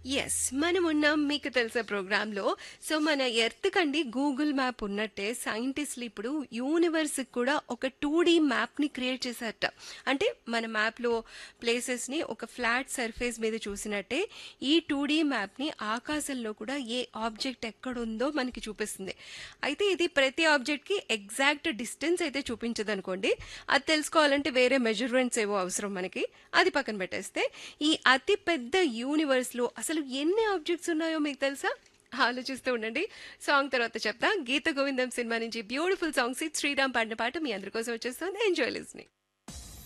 Yes. మనమున్నాం మీకు తెలుసా ప్రోగ్రామ్‌లో. సో, మన ఎర్త్ కండి గూగుల్ మ్యాప్ ఉన్నట్టే సైంటిస్ట్‌లు ఇప్పుడు యూనివర్స్‌కి కూడా ఒక 2డీ మ్యాప్‌ని క్రియేట్ చేశారట. అంటే మన మ్యాప్‌లో ప్లేసెస్‌ని ఒక ఫ్లాట్ సర్ఫేస్ మీద చూసినట్టే ఈ 2డీ మ్యాప్‌ని ఆకాశంలో కూడా ఏ ఆబ్జెక్ట్ ఎక్కడుందో మనకి చూపిస్తుంది. అయితే ఇది ప్రతి ఆబ్జెక్ట్‌కి ఎగ్జాక్ట్ డిస్టెన్స్ అయితే చూపించదనుకోండి. అది తెలుసుకోవాలంటే వేరే మెజర్‌మెంట్స్ ఏవో అవసరం మనకి. అది పక్కన పెట్టేస్తే ఈ అతి పెద్ద యూనివర్స్‌లో అసలు ఎన్ని ఆబ్జెక్ట్స్ ఉన్నాయో మీకు తెలుసా? ఆలోచిస్తూ ఉండండి. సాంగ్ తర్వాత చెప్తా. 'గీత గోవిందం' సినిమా నుంచి బ్యూటిఫుల్ సాంగ్ సిద్ శ్రీరామ్ పాడిన పాట మీ అందరి కోసం వచ్చేస్తుంది. Enjoy listening.